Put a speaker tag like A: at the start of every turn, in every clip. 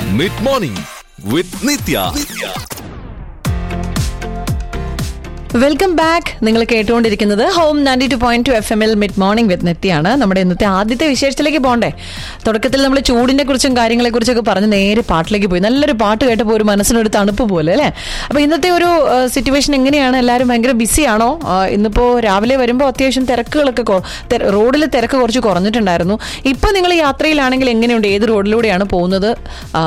A: mid morning with Nithya
B: welcome back നിങ്ങൾ കേട്ടുകൊണ്ടിരിക്കുന്നത് home ninety two point two F M L mid morning with നെത്തിയാണ് നമ്മുടെ ഇന്നത്തെ ആദ്യത്തെ വിശേഷത്തിലേക്ക് പോകണ്ടേ തുടക്കത്തിൽ നമ്മൾ ചൂടിനെ കുറിച്ചും കാര്യങ്ങളെ കുറിച്ചൊക്കെ പറഞ്ഞ് നേരെ പാട്ടിലേക്ക് പോയി നല്ലൊരു പാട്ട് കേട്ടപ്പോൾ ഒരു മനസ്സിനൊരു തണുപ്പ് പോലെ അല്ലേ അപ്പൊ ഇന്നത്തെ ഒരു സിറ്റുവേഷൻ എങ്ങനെയാണ് എല്ലാവരും ഭയങ്കര ബിസിയാണോ ഇന്നിപ്പോ രാവിലെ വരുമ്പോൾ അത്യാവശ്യം തിരക്കുകളൊക്കെ റോഡിൽ തിരക്ക് കുറച്ച് കുറഞ്ഞിട്ടുണ്ടായിരുന്നു ഇപ്പൊ നിങ്ങൾ യാത്രയിലാണെങ്കിൽ എങ്ങനെയുണ്ട് ഏത് റോഡിലൂടെയാണ് പോകുന്നത് ആ,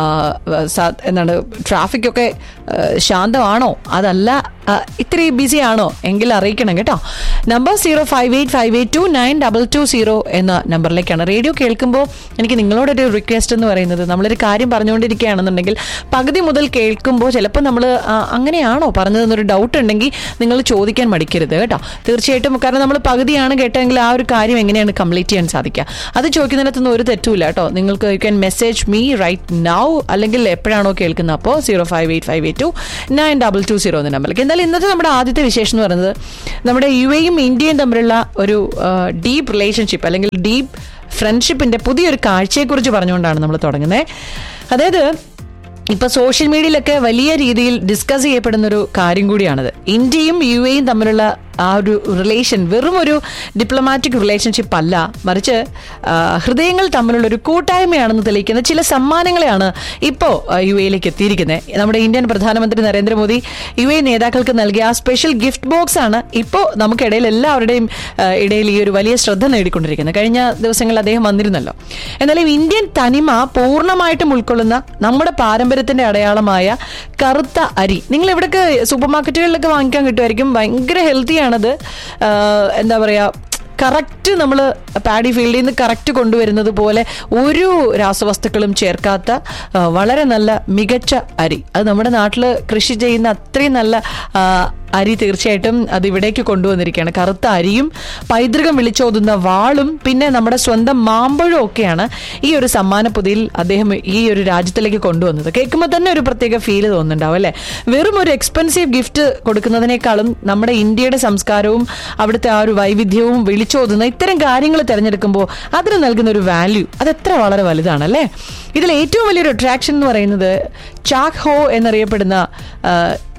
B: സ- എന്താണ് ട്രാഫിക് ഒക്കെ ആ, ശാന്തമാണോ അതല്ല ആ, ഇത്തിരി ബിസി ആണോ എങ്കിൽ അറിയിക്കണം കേട്ടോ number zero five eight five eight two nine double two zero എന്ന നമ്പറിലേക്കാണ് റേഡിയോ കേൾക്കുമ്പോൾ എനിക്ക് നിങ്ങളോടൊരു റിക്വസ്റ്റ് എന്ന് പറയുന്നത് നമ്മളൊരു കാര്യം പറഞ്ഞുകൊണ്ടിരിക്കുകയാണെന്നുണ്ടെങ്കിൽ പകുതി മുതൽ കേൾക്കുമ്പോൾ ചിലപ്പോൾ നമ്മൾ അങ്ങനെയാണോ പറഞ്ഞതെന്നൊരു ഡൗട്ട് ഉണ്ടെങ്കിൽ നിങ്ങൾ ചോദിക്കാൻ മടിക്കരുത് കേട്ടോ തീർച്ചയായിട്ടും കാരണം നമ്മൾ പകുതിയാണ് കേട്ടെങ്കിൽ ആ ഒരു കാര്യം എങ്ങനെയാണ് കംപ്ലീറ്റ് ചെയ്യാൻ സാധിക്കുക അത് ചോദിക്കുന്നതിനകത്തൊന്നും ഒരു തെറ്റുമില്ല കേട്ടോ നിങ്ങൾക്ക് you can message me right now അല്ലെങ്കിൽ എപ്പോഴാണോ കേൾക്കുന്നത് അപ്പോൾ zero five eight five eight two nine double two zero എന്ന നമ്പറിലേക്ക് എന്തായാലും ഇന്നത്തെ നമ്മുടെ ആദ്യത്തെ വിശേഷം എന്ന് പറയുന്നത് നമ്മുടെ യു എയും ഇന്ത്യയും തമ്മിലുള്ള ഒരു ഡീപ്പ് റിലേഷൻഷിപ്പ് അല്ലെങ്കിൽ ഡീപ്പ് ഫ്രണ്ട്ഷിപ്പിന്റെ പുതിയൊരു കാഴ്ചയെക്കുറിച്ച് പറഞ്ഞുകൊണ്ടാണ് നമ്മൾ തുടങ്ങുന്നത് അതായത് ഇപ്പൊ സോഷ്യൽ മീഡിയയിലൊക്കെ വലിയ രീതിയിൽ ഡിസ്കസ് ചെയ്യപ്പെടുന്ന ഒരു കാര്യം കൂടിയാണത് ഇന്ത്യയും യു എയും തമ്മിലുള്ള ആ ഒരു റിലേഷൻ വെറും ഒരു ഡിപ്ലോമാറ്റിക് റിലേഷൻഷിപ്പ് അല്ല മറിച്ച് ആ, ഹൃദയങ്ങൾ തമ്മിലുള്ള ഒരു കൂട്ടായ്മയാണെന്ന് തെളിയിക്കുന്ന ചില സമ്മാനങ്ങളെയാണ് ഇപ്പോൾ യു എയിലേക്ക് എത്തിയിരിക്കുന്നത് നമ്മുടെ ഇന്ത്യൻ പ്രധാനമന്ത്രി നരേന്ദ്രമോദി യു എ നേതാക്കൾക്ക് നൽകിയ ആ സ്പെഷ്യൽ ഗിഫ്റ്റ് ബോക്സ് ആണ് ഇപ്പോൾ നമുക്കിടയിൽ എല്ലാവരുടെയും ആ, ഇടയിൽ ഈ ഒരു വലിയ ശ്രദ്ധ നേടിക്കൊണ്ടിരിക്കുന്നത് കഴിഞ്ഞ ദിവസങ്ങളിൽ അദ്ദേഹം വന്നിരുന്നല്ലോ എന്നാലും ഇന്ത്യൻ തനിമ പൂർണ്ണമായിട്ടും ഉൾക്കൊള്ളുന്ന നമ്മുടെ പാരമ്പര്യത്തിന്റെ അടയാളമായ കറുത്ത അരി നിങ്ങൾ ഇവിടൊക്കെ സൂപ്പർ മാർക്കറ്റുകളിലൊക്കെ വാങ്ങിക്കാൻ കിട്ടുമായിരിക്കും ഭയങ്കര ഹെൽത്തിയാണത് ആ, എന്താ പറയാ കറക്റ്റ് നമ്മൾ പാഡി ഫീൽഡിൽ നിന്ന് കറക്റ്റ് കൊണ്ടുവരുന്നത് പോലെ ഒരു രാസവസ്തുക്കളും ചേർക്കാത്ത ആ, വളരെ നല്ല മികച്ച അരി അത് നമ്മുടെ നാട്ടിൽ കൃഷി ചെയ്യുന്ന അത്രയും നല്ല ആ, അരി തീർച്ചയായിട്ടും അത് ഇവിടേക്ക് കൊണ്ടുവന്നിരിക്കുകയാണ് കറുത്ത അരിയും പൈതൃകം വിളിച്ചോതുന്ന വാളും പിന്നെ നമ്മുടെ സ്വന്തം മാമ്പഴവും ഒക്കെയാണ് ഈ ഒരു സമ്മാന പൊതിയിൽ അദ്ദേഹം ഈ ഒരു രാജ്യത്തിലേക്ക് കൊണ്ടുവന്നത് കേൾക്കുമ്പോൾ തന്നെ ഒരു പ്രത്യേക ഫീല് തോന്നുന്നുണ്ടാവും അല്ലേ വെറും ഒരു എക്സ്പെൻസീവ് ഗിഫ്റ്റ് കൊടുക്കുന്നതിനേക്കാളും നമ്മുടെ ഇന്ത്യയുടെ സംസ്കാരവും അവിടുത്തെ ആ ഒരു വൈവിധ്യവും വിളിച്ചോതുന്ന ഇത്തരം കാര്യങ്ങൾ തിരഞ്ഞെടുക്കുമ്പോൾ അതിന് നൽകുന്ന ഒരു വാല്യൂ അത് എത്ര വളരെ വലുതാണ് അല്ലേ ഇതിൽ ഏറ്റവും വലിയൊരു അട്രാക്ഷൻ എന്ന് പറയുന്നത് ചാക് ഹോ എന്നറിയപ്പെടുന്ന ആ,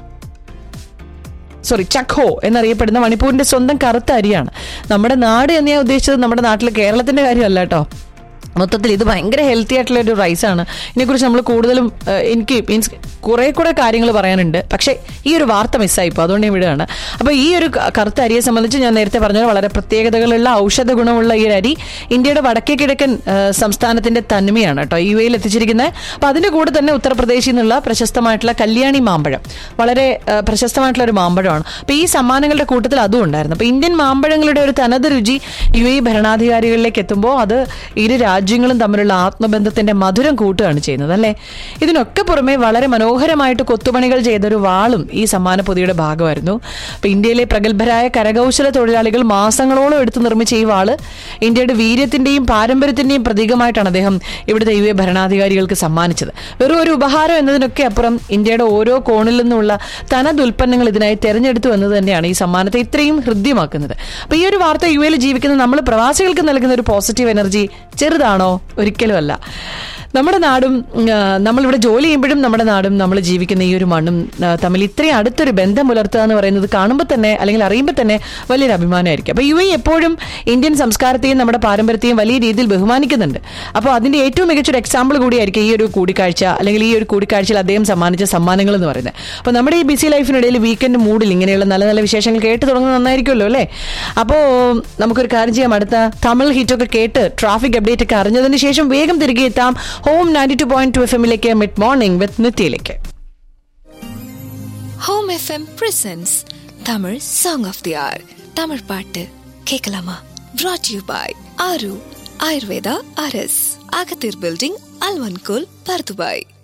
B: സോറി ചഖോ എന്നറിയപ്പെടുന്ന മണിപ്പൂരിന്റെ സ്വന്തം കറുത്ത അരിയാണ് നമ്മുടെ നാട് എന്ന് ഞാൻ ഉദ്ദേശിച്ചത് നമ്മുടെ നാട്ടിൽ കേരളത്തിന്റെ കാര്യമല്ല കേട്ടോ മൊത്തത്തിൽ ഇത് ഭയങ്കര ഹെൽത്തി ആയിട്ടുള്ള ഒരു റൈസാണ് ഇതിനെക്കുറിച്ച് നമ്മൾ കൂടുതലും ഏഹ്, എനിക്ക് മീൻസ് കുറെ കൂടെ കാര്യങ്ങൾ പറയാനുണ്ട് പക്ഷേ ഈ ഒരു വാർത്ത മിസ്സായി ഇപ്പോൾ അതുകൊണ്ട് ഞാൻ വിടുകയാണ് അപ്പോൾ ഈ ഒരു ക- കറുത്ത അരിയെ സംബന്ധിച്ച് ഞാൻ നേരത്തെ പറഞ്ഞ പോലെ വളരെ പ്രത്യേകതകളുള്ള ഔഷധ ഗുണമുള്ള ഈ ഒരു അരി ഇന്ത്യയുടെ വടക്കേ കിഴക്കൻ ഏഹ്, സംസ്ഥാനത്തിന്റെ തന്മയാണ് കേട്ടോ യു എയിൽ എത്തിച്ചിരിക്കുന്നത് അപ്പോൾ അതിന്റെ കൂടെ തന്നെ ഉത്തർപ്രദേശിൽ നിന്നുള്ള പ്രശസ്തമായിട്ടുള്ള കല്യാണി മാമ്പഴം വളരെ ഏഹ്, പ്രശസ്തമായിട്ടുള്ള ഒരു മാമ്പഴമാണ് അപ്പോൾ ഈ സമ്മാനങ്ങളുടെ കൂട്ടത്തിൽ അതും ഉണ്ടായിരുന്നു അപ്പോൾ ഇന്ത്യൻ മാമ്പഴങ്ങളുടെ ഒരു തനത് രുചി യു എ ഭരണാധികാരികളിലേക്ക് എത്തുമ്പോൾ അത് ഇരു രാജ്യങ്ങളും തമ്മിലുള്ള ആത്മബന്ധത്തിന്റെ മധുരം കൂട്ടുകയാണ് ചെയ്യുന്നത് അല്ലേ ഇതിനൊക്കെ പുറമെ വളരെ മനോഹരമായിട്ട് കൊത്തുപണികൾ ചെയ്തൊരു വാളും ഈ സമ്മാന പൊതിയുടെ ഭാഗമായിരുന്നു അപ്പൊ ഇന്ത്യയിലെ പ്രഗത്ഭരായ കരകൗശല തൊഴിലാളികൾ മാസങ്ങളോളം എടുത്ത് നിർമ്മിച്ച ഈ വാള് ഇന്ത്യയുടെ വീര്യത്തിന്റെയും പാരമ്പര്യത്തിന്റെയും പ്രതീകമായിട്ടാണ് അദ്ദേഹം ഇവിടുത്തെ യു എ ഭരണാധികാരികൾക്ക് സമ്മാനിച്ചത് വെറും ഒരു ഉപഹാരം എന്നതിനൊക്കെ അപ്പുറം ഇന്ത്യയുടെ ഓരോ കോണിൽ നിന്നുള്ള തനത് ഉൽപ്പന്നങ്ങൾ ഇതിനായി തെരഞ്ഞെടുത്തു എന്നത് തന്നെയാണ് ഈ സമ്മാനത്തെ ഇത്രയും ഹൃദ്യമാക്കുന്നത് അപ്പൊ ഈ ഒരു വാർത്ത യു എയിൽ ജീവിക്കുന്ന നമ്മൾ പ്രവാസികൾക്ക് നൽകുന്ന ഒരു പോസിറ്റീവ് എനർജി ചെറുതാണോ ഒരിക്കലും അല്ല നമ്മുടെ നാടും ഉം, ആ, നമ്മളിവിടെ ജോലി ചെയ്യുമ്പോഴും നമ്മുടെ നാടും നമ്മൾ ജീവിക്കുന്ന ഈ ഒരു മണ്ണും ആ, തമ്മിൽ ഇത്രയും അടുത്തൊരു ബന്ധം പുലർത്തുക എന്ന് പറയുന്നത് കാണുമ്പോൾ തന്നെ അല്ലെങ്കിൽ അറിയുമ്പോൾ തന്നെ വലിയൊരു അഭിമാനമായിരിക്കും അപ്പോൾ യു എ എപ്പോഴും ഇന്ത്യൻ സംസ്കാരത്തെയും നമ്മുടെ പാരമ്പര്യത്തെയും വലിയ രീതിയിൽ ബഹുമാനിക്കുന്നുണ്ട് അപ്പോൾ അതിന്റെ ഏറ്റവും മികച്ചൊരു എക്സാമ്പിൾ കൂടിയായിരിക്കും ഈ ഒരു കൂടിക്കാഴ്ച അല്ലെങ്കിൽ ഈ ഒരു കൂടിക്കാഴ്ചയിൽ അദ്ദേഹം സമ്മാനിച്ച സമ്മാനങ്ങൾ എന്ന് പറയുന്നത് അപ്പോൾ നമ്മുടെ ഈ ബിസി ലൈഫിനിടയിൽ വീക്കെൻഡ് മൂഡിൽ ഇങ്ങനെയുള്ള നല്ല നല്ല വിശേഷങ്ങൾ കേട്ട് തുടങ്ങുന്നത് നന്നായിരിക്കുമല്ലോ അല്ലേ അപ്പോൾ നമുക്കൊരു കാര്യം ചെയ്യാം അടുത്ത തമിഴ് ഹിറ്റൊക്കെ കേട്ട് ട്രാഫിക് അപ്ഡേറ്റ് ഒക്കെ അറിഞ്ഞതിന് ശേഷം വേഗം തിരികെ എത്താം home ninety two point two F എമ്മിലേക്ക് മിഡ് മോർണിംഗ് വിത്ത് നിത്യയിലേക്ക്
C: home FM presents Tamil song of the hour Tamil பாட்டு கேட்கலாமா brought you by Aaru Ayurveda அரஸ் அகத்தீர் பில்டிங் அல்வன்கோல் பர்துபாய்